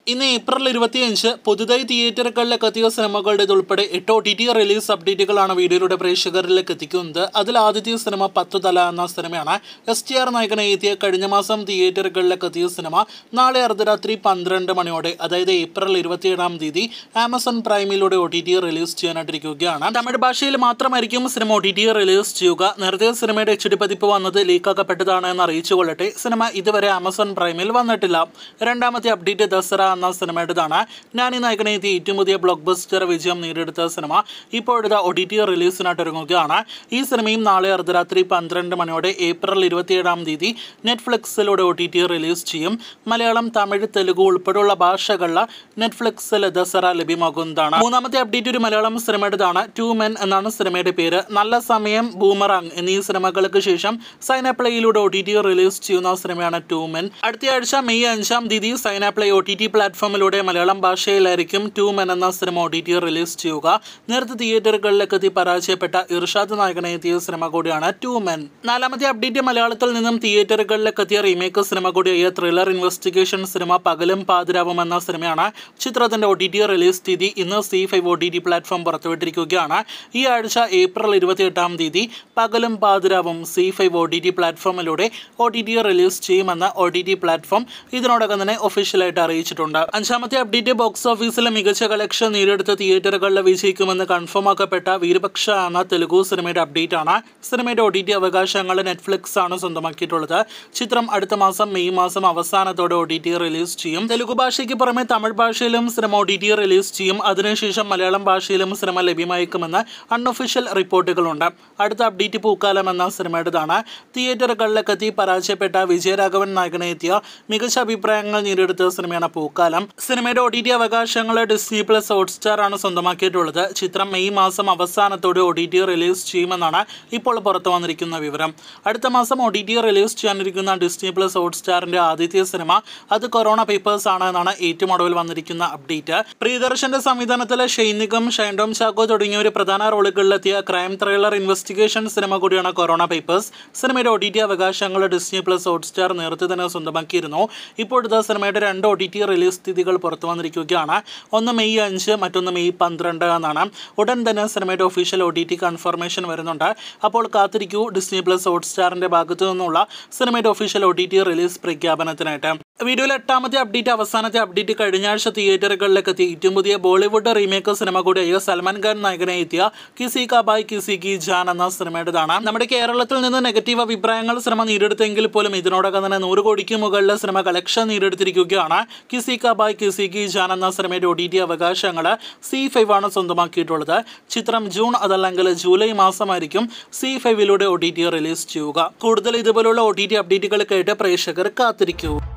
ഇന്ന് ഏപ്രിൽ ഇരുപത്തിയഞ്ച് പുതുതായി തിയേറ്ററുകളിലേക്ക് എത്തിയ സിനിമകളുടേത് ഉൾപ്പെടെ എട്ട് ഒ ടി ടി റിലീസ് അപ്ഡേറ്റുകളാണ് വീഡിയോയിലൂടെ പ്രേക്ഷകരിലേക്ക് എത്തിക്കുന്നത് അതിൽ ആദ്യത്തെ സിനിമ പത്തു തല എന്ന സിനിമയാണ് എസ് ടി ആർ നായകനെ എത്തിയ കഴിഞ്ഞ മാസം തിയേറ്ററുകളിലേക്ക് എത്തിയ സിനിമ നാളെ അർദ്ധരാത്രി പന്ത്രണ്ട് മണിയോടെ അതായത് ഏപ്രിൽ ഇരുപത്തിയേഴാം തീയതി ആമസോൺ പ്രൈമിലൂടെ ഒ ടി ടി റിലീസ് ചെയ്യാനായിട്ടിരിക്കുകയാണ് തമിഴ് ഭാഷയിൽ മാത്രമായിരിക്കും cinema O T T release ചെയ്യുക നേരത്തെ സിനിമയുടെ എച്ച് ഡി പതിപ്പ് വന്നത് ലീക്കാക്കപ്പെട്ടതാണ് എന്ന് അറിയിച്ചു കൊള്ളട്ടെ സിനിമ ഇതുവരെ ആമസോൺ പ്രൈമിൽ വന്നിട്ടില്ല രണ്ടാമത്തെ അപ്ഡേറ്റ് ദസറ എന്ന സിനിമയുടേതാണ് ഞാനീ നായകനെ എത്തി ഏറ്റവും പുതിയ ബ്ലോക്ക് ബസ്റ്റർ വിജയം നേടിയെടുത്ത സിനിമ ഇപ്പോഴത്തെ ഒ ടി ടി റിലീസിനായിട്ട് ഒരുങ്ങുകയാണ് ഈ സിനിമയും നാളെ അർദ്ധരാത്രി പന്ത്രണ്ട് മണിയോടെ ഏപ്രിൽ ഇരുപത്തിയേഴാം തീയതി നെറ്റ്ഫ്ലിക്സിലൂടെ ഒ ടി ടി റിലീസ് ചെയ്യും മലയാളം തമിഴ് തെലുഗു ഉൾപ്പെടെയുള്ള ഭാഷകളിൽ നെറ്റ്ഫ്ലിക്സിൽ ദസറ ലഭ്യമാകുന്നതാണ് മൂന്നാമത്തെ അപ്ഡേറ്റ് ഒരു മലയാളം സിനിമയുടേതാണ് ടു മെൻ എന്നാണ് സിനിമയുടെ പേര് നല്ല സമയം ബൂമറാങ് എന്നീ സിനിമകൾക്ക് ശേഷം സൈനപ്ലേയിലൂടെ ഒ ടി ടി റിലീസ് ചെയ്യുന്ന സിനിമയാണ് ടു മെൻ അടുത്ത ആഴ്ച മെയ് അഞ്ചാം തീയതി സൈനപ്ലേ ഒ ടി ടി പ്ലാറ്റ്ഫോമിലൂടെ മലയാളം ഭാഷയിലായിരിക്കും ടു മെൻ എന്ന cinema O T T release ചെയ്യുക നേരത്തെ തിയേറ്ററുകളിലേക്ക് എത്തി പരാജയപ്പെട്ട ഇർഷാദ് നായകനെ എത്തിയ സിനിമ കൂടിയാണ് ടു മെൻ നാലാമത്തെ അപ്ഡേറ്റ് മലയാളത്തിൽ നിന്നും തിയേറ്ററുകളിലേക്ക് എത്തിയ റീമേക്ക് സിനിമ കൂടിയായ ത്രില്ലർ ഇൻവെസ്റ്റിഗേഷൻ സിനിമ പകലും പാതിരാവും എന്ന സിനിമയാണ് ചിത്രത്തിന്റെ ഒ ടി ടി റിലീസ് തീയതി ഇന്ന് C five O T T platform പുറത്തുവിട്ടിരിക്കുകയാണ് ഈ ആഴ്ച ഏപ്രിൽ ഇരുപത്തിയെട്ടാം തീയതി പകലും പാതിരാവും C five O T T പ്ലാറ്റ്ഫോമിലൂടെ ഒ ടി ടി റിലീസ് ചെയ്യുമെന്ന് ഒ ടി ടി പ്ലാറ്റ്ഫോം ഇതിനോടകം തന്നെ ഒഫീഷ്യലായിട്ട് അറിയിച്ചിട്ടുണ്ട് അഞ്ചാമത്തെ അപ്ഡേറ്റ് ബോക്സ് ഓഫീസിലെ മികച്ച കളക്ഷൻ നേടിയെടുത്ത തിയേറ്ററുകളിൽ വിജയിക്കുമെന്ന് കൺഫേം ആക്കപ്പെട്ട വീരപക്ഷ എന്ന തെലുഗു സിനിമയുടെ അപ്ഡേറ്റ് ആണ് സിനിമയുടെ ഒ ടി ടി അവകാശങ്ങൾ നെറ്റ്ഫ്ലിക്സ് ആണ് സ്വന്തമാക്കിയിട്ടുള്ളത് ചിത്രം അടുത്ത മാസം മെയ് മാസം അവസാനത്തോടെ ഒ ടി ടി റിലീസ് ചെയ്യും തെലുഗു ഭാഷയ്ക്ക് പുറമെ തമിഴ് ഭാഷയിലും cinema O T T release ചെയ്യും അതിനുശേഷം മലയാളം ഭാഷയിലും സിനിമ ലഭ്യമായേക്കുമെന്ന് അൺഒഫീഷ്യൽ റിപ്പോർട്ടുകളുണ്ട് അടുത്ത അപ്ഡേറ്റ് പൂക്കാലം എന്ന സിനിമയുടേതാണ് തിയേറ്ററുകളിലേക്ക് എത്തി പരാജയപ്പെട്ട വിജയരാഘവൻ നായകനെ എത്തിയ മികച്ച അഭിപ്രായങ്ങൾ നേടിയെടുത്ത സിനിമയാണ് പൂക്കാലം സിനിമയുടെ ഒ ടി ടി അവകാശങ്ങൾ ഡിസ്നി പ്ലസ് ഹോട്ട്സ്റ്റാർ ആണ് സ്വന്തമാക്കിയിട്ടുള്ളത് ചിത്രം മെയ് മാസം അവസാനത്തോടെ ഒ ടി ടി റിലീസ് ചെയ്യുമെന്നാണ് ഇപ്പോൾ പുറത്തു വന്നിരിക്കുന്ന വിവരം അടുത്ത മാസം ഒ ടി ടി റിലീസ് ചെയ്യാനിരിക്കുന്ന ഡിസ്നി പ്ലസ് ഹോട്ട്സ്റ്റാറിന്റെ ആദ്യത്തെ സിനിമ അത് കൊറോണ പേപ്പേഴ്സ് ആണ് എന്നാണ് ഏറ്റവും ഒടുവിൽ വന്നിരിക്കുന്ന അപ്ഡേറ്റ് പ്രിയദർശന്റെ സംവിധാനത്തിൽ ഷൈനികം ഷൈൻഡോം ചാക്കോ തുടങ്ങിയവർ പ്രധാന റോളുകളിലെത്തിയ ക്രൈം ത്രില്ലർ ഇൻവെസ്റ്റിഗേഷൻ സിനിമ കൂടിയാണ് കൊറോണ പേപ്പേഴ്സ് സിനിമയുടെ ഒ ടി ടി അവകാശങ്ങൾ ഡിസ്നി പ്ലസ് ഹോട്ട്സ്റ്റാർ നേരത്തെ തന്നെ സ്വന്തമാക്കിയിരുന്നു ഇപ്പോഴത്തെ സിനിമയുടെ രണ്ട് ഒ ടി ടി റിലീസ് തീയതികൾ പുറത്തു വന്നിരിക്കുകയാണ് ഒന്ന് മെയ് അഞ്ച് മറ്റൊന്ന് മെയ് പന്ത്രണ്ട് എന്നാണ് ഉടൻ തന്നെ സിനിമയുടെ official O T T confirmation വരുന്നുണ്ട് അപ്പോൾ കാത്തിരിക്കൂ ഡിസ്നി പ്ലസ് ഹോട്ട്സ്റ്റാറിന്റെ ഭാഗത്തു നിന്നുള്ള സിനിമയുടെ official O T T release പ്രഖ്യാപനത്തിനായിട്ട് വീഡിയോയിൽ എട്ടാമത്തെ അപ്ഡേറ്റ് അവസാനത്തെ അപ്ഡേറ്റ് കഴിഞ്ഞ ആഴ്ച തിയേറ്ററുകളിലേക്ക് എത്തി ഏറ്റവും പുതിയ ബോളിവുഡ് റീമേക്ക് സിനിമ കൂടിയായ സൽമാൻ ഖാൻ നായകനെ എത്തിയ കിസി കാ ബായ് കിസി കി ജാൻ എന്ന സിനിമയുടേതാണ് നമ്മുടെ കേരളത്തിൽ നിന്ന് നെഗറ്റീവ് അഭിപ്രായങ്ങൾ സിനിമ നേടിയെടുത്തെങ്കിൽ പോലും ഇതിനോടകം തന്നെ നൂറ് കോടിക്ക് മുകളിൽ സിനിമ കളക്ഷൻ നേടിയെടുത്തിരിക്കുകയാണ് കിസി കാ ബായ് കിസി കി ജാൻ എന്ന സിനിമയുടെ ഒ ടി ടി അവകാശങ്ങൾ സി ഫൈവ് ആണ് സ്വന്തമാക്കിയിട്ടുള്ളത് ചിത്രം ജൂൺ അതല്ലെങ്കിൽ ജൂലൈ മാസമായിരിക്കും സി ഫൈവിലൂടെ ഒ ടി ടി റിലീസ് ചെയ്യുക കൂടുതൽ ഇതുപോലുള്ള ഒ ടി ടി അപ്ഡേറ്റുകൾ കേട്ട് പ്രേക്ഷകർ കാത്തിരിക്കൂ